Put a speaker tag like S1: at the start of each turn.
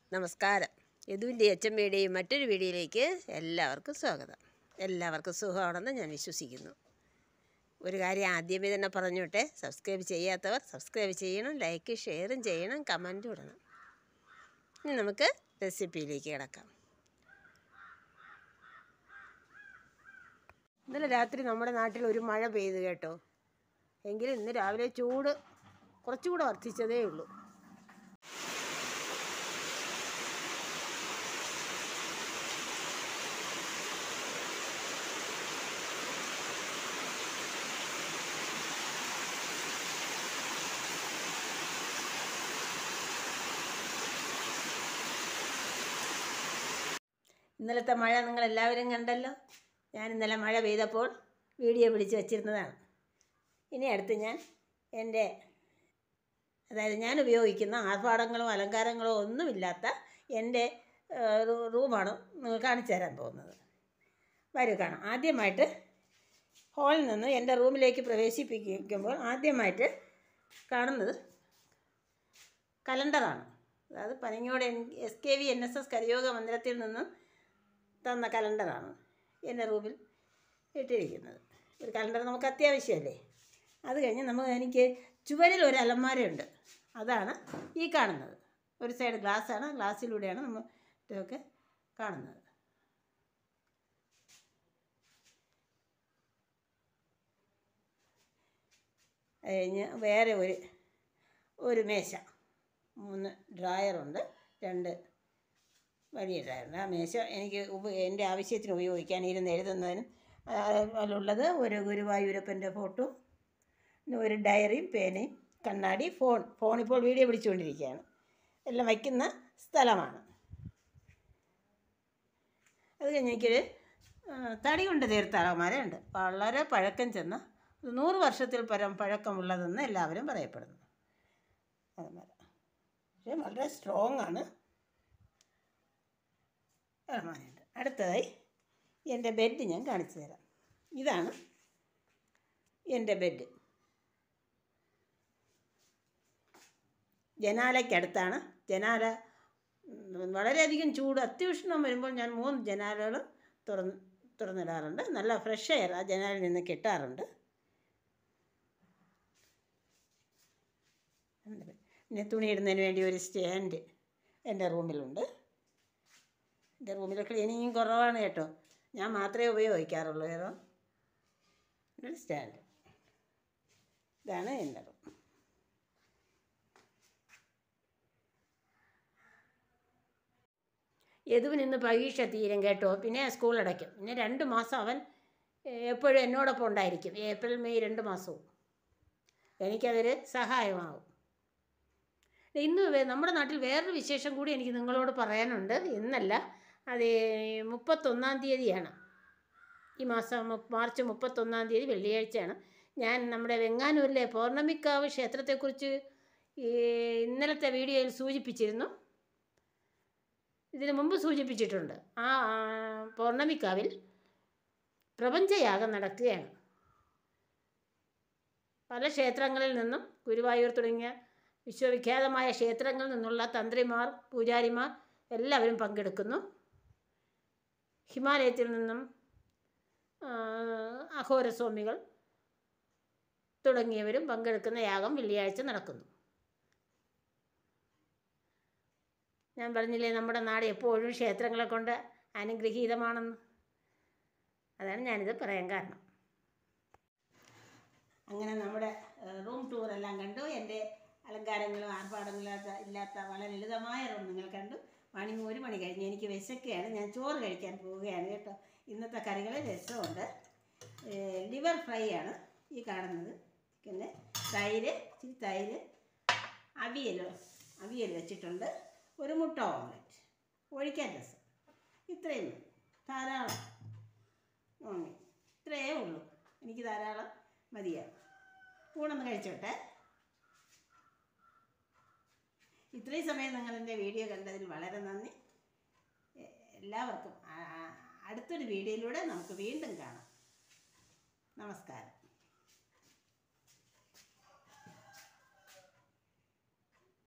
S1: നമസ്കാരം യദുവിൻ്റെ അച്ഛമ്മയുടെയും മറ്റൊരു വീഡിയോയിലേക്ക് എല്ലാവർക്കും സ്വാഗതം എല്ലാവർക്കും സുഖമാണെന്ന് ഞാൻ വിശ്വസിക്കുന്നു ഒരു കാര്യം ആദ്യമേ തന്നെ പറഞ്ഞോട്ടെ സബ്സ്ക്രൈബ് ചെയ്യാത്തവർ സബ്സ്ക്രൈബ് ചെയ്യണം ലൈക്ക് ഷെയറും ചെയ്യണം കമൻറ്റും ഇടണം ഇനി നമുക്ക് റെസിപ്പിയിലേക്ക് കിടക്കാം ഇന്നലെ രാത്രി നമ്മുടെ നാട്ടിൽ ഒരു മഴ പെയ്തു കേട്ടോ എങ്കിലും ഇന്ന് രാവിലെ ചൂട് കുറച്ചുകൂടെ വർദ്ധിച്ചതേ ഉള്ളൂ ഇന്നലത്തെ മഴ നിങ്ങൾ എല്ലാവരും കണ്ടല്ലോ ഞാൻ ഇന്നലെ മഴ പെയ്തപ്പോൾ വീഡിയോ പിടിച്ച് വച്ചിരുന്നതാണ് ഇനി അടുത്ത് ഞാൻ എൻ്റെ അതായത് ഞാൻ ഉപയോഗിക്കുന്ന ആർഭാടങ്ങളോ അലങ്കാരങ്ങളോ ഒന്നുമില്ലാത്ത എൻ്റെ ഏഹ്, റൂ- റൂമാണ് നിങ്ങൾ കാണിച്ചു തരാൻ പോകുന്നത് വരൂ കാണാം ആദ്യമായിട്ട് ഹാളിൽ നിന്ന് എൻ്റെ റൂമിലേക്ക് പ്രവേശിപ്പിക്കുമ്പോൾ ആദ്യമായിട്ട് കാണുന്നത് കലണ്ടറാണ് അതായത് Panangode N S K V N S S കരയോഗ മന്ദിരത്തിൽ നിന്ന് തന്ന കലണ്ടറാണ് എൻ്റെ റൂമിൽ ഇട്ടിരിക്കുന്നത് ഒരു കലണ്ടർ നമുക്ക് അത്യാവശ്യമല്ലേ അത് കഴിഞ്ഞ് നമുക്ക് എനിക്ക് ചുവരിൽ ഒരു അലമാരയുണ്ട് അതാണ് ഈ കാണുന്നത് ഒരു സൈഡ് ഗ്ലാസ്സാണ് ഗ്ലാസ്സിലൂടെയാണ് നമ്മൾ ഇതൊക്കെ കാണുന്നത് അത് കഴിഞ്ഞ് വേറെ ഒരു ഒരു മേശ മൂന്ന് ഡ്രായറുണ്ട് രണ്ട് വലിയ ഡ്രായറുണ്ട് ആ മേശ എനിക്ക് ഉപ എൻ്റെ ആവശ്യത്തിന് ഉപയോഗിക്കാൻ ഇരുന്ന് എഴുതുന്നതിനും ആ, അതിലുള്ളത് ഒരു ഗുരുവായൂരപ്പൻ്റെ ഫോട്ടോ പിന്നെ ഒരു ഡയറിയും പേനയും കണ്ണാടി ഫോൺ ഫോൺ ഇപ്പോൾ വീഡിയോ പിടിച്ചുകൊണ്ടിരിക്കുകയാണ് എല്ലാം വയ്ക്കുന്ന സ്ഥലമാണ് അത് കഴിഞ്ഞ് എനിക്കൊരു ആ, തടി കൊണ്ട് തീർത്ത അലമാരയുണ്ട് വളരെ പഴക്കം ചെന്ന ഒരു നൂറ് വർഷത്തിൽ പരം പഴക്കമുള്ളതെന്ന് എല്ലാവരും പറയപ്പെടുന്നു അലമാര പക്ഷേ വളരെ സ്ട്രോങ് ആണ് അലമാരയുണ്ട് അടുത്തതായി എൻ്റെ ബെഡ് ഞാൻ കാണിച്ചു തരാം ഇതാണ് എൻ്റെ ബെഡ് ജനാലയ്ക്കടുത്താണ് ജനാല ഉം, വളരെയധികം ചൂട് അത്യുഷ്ണം വരുമ്പോൾ ഞാൻ മൂന്ന് ജനാലകൾ തുറന്ന് തുറന്നിടാറുണ്ട് നല്ല ഫ്രഷ് എയർ ആ ജനാലിൽ നിന്ന് കിട്ടാറുണ്ട് പിന്നെ തുണി ഇടുന്നതിന് വേണ്ടി ഒരു സ്റ്റാൻഡ് എൻ്റെ റൂമിലുണ്ട് എൻ്റെ റൂമിൽ ക്ലീനിങ്ങും കുറവാണ് കേട്ടോ ഞാൻ മാത്രമേ ഉപയോഗിക്കാറുള്ളൂ വേറെ ഒരു സ്റ്റാൻഡ് ഇതാണ് എൻ്റെ റൂം യദുവിന് ഇന്ന് പരീക്ഷ തീരും കേട്ടോ പിന്നെ സ്കൂൾ അടയ്ക്കും പിന്നെ രണ്ട് മാസം അവൻ ഏഹ്, എപ്പോഴും എന്നോടൊപ്പം ഉണ്ടായിരിക്കും ഏപ്രിൽ മെയ് രണ്ട് മാസവും എനിക്കതൊരു സഹായമാവും ഇന്ന് വേ- നമ്മുടെ നാട്ടിൽ വേറൊരു വിശേഷം കൂടി എനിക്ക് നിങ്ങളോട് പറയാനുണ്ട് ഇന്നല്ല അത് മുപ്പത്തൊന്നാം തീയതിയാണ് ഈ മാസം മു- മാർച്ച് മുപ്പത്തൊന്നാം തീയതി വെള്ളിയാഴ്ചയാണ് ഞാൻ നമ്മുടെ വെങ്ങാനൂരിലെ പൗർണമിക്കാവ് ക്ഷേത്രത്തെക്കുറിച്ച് ഈ ഇന്നലത്തെ വീഡിയോയിൽ സൂചിപ്പിച്ചിരുന്നു ഇതിനു മുമ്പ് സൂചിപ്പിച്ചിട്ടുണ്ട് ആ ആ, പൗർണമിക്കാവിൽ പ്രപഞ്ചയാഗം നടക്കുകയാണ് പല ക്ഷേത്രങ്ങളിൽ നിന്നും ഗുരുവായൂർ തുടങ്ങിയ വിശ്വവിഖ്യാതമായ ക്ഷേത്രങ്ങളിൽ നിന്നുള്ള തന്ത്രിമാർ പൂജാരിമാർ എല്ലാവരും പങ്കെടുക്കുന്നു ഹിമാലയത്തിൽ നിന്നും ആ, അഘോരസ്വാമികൾ തുടങ്ങിയവരും പങ്കെടുക്കുന്ന യാഗം വെള്ളിയാഴ്ച നടക്കുന്നു ഞാൻ പറഞ്ഞില്ലേ നമ്മുടെ നാട് എപ്പോഴും ക്ഷേത്രങ്ങളെ കൊണ്ട് അനുഗ്രഹീതമാണെന്ന് അതാണ് ഞാനിത് പറയാൻ കാരണം അങ്ങനെ നമ്മുടെ റൂം ടൂർ എല്ലാം കണ്ടു എൻ്റെ അലങ്കാരങ്ങളും ആർഭാടങ്ങളും ഇല്ലാത്ത ഇല്ലാത്ത വളരെ ലളിതമായ റൂം നിങ്ങൾ കണ്ടു മണി ഒരു മണി കഴിഞ്ഞ് എനിക്ക് വിശക്കുകയാണ് ഞാൻ ചോറ് കഴിക്കാൻ പോവുകയാണ് കേട്ടോ ഇന്നത്തെ കറികൾ രസമുണ്ട് ലിവർ ഫ്രൈ ആണ് ഈ കാണുന്നത് പിന്നെ തൈര് ഇച്ചിരി തൈര് അവിയൽ അവിയൽ വെച്ചിട്ടുണ്ട് ഒരു മുട്ട ഓംലെറ്റ് ഒഴിക്കാൻ രസം ഇത്രയും മതി. ധാരാളം ഓമി ഇത്രയേ ഉള്ളൂ എനിക്ക് ധാരാളം മതിയാവും ഊണൊന്ന് കഴിച്ചോട്ടെ ഇത്രയും സമയം നിങ്ങൾ എൻ്റെ വീഡിയോ കണ്ടതിൽ വളരെ നന്ദി എ- എല്ലാവർക്കും ആ- ആ- അടുത്തൊരു വീഡിയോയിലൂടെ നമുക്ക് വീണ്ടും കാണാം നമസ്കാരം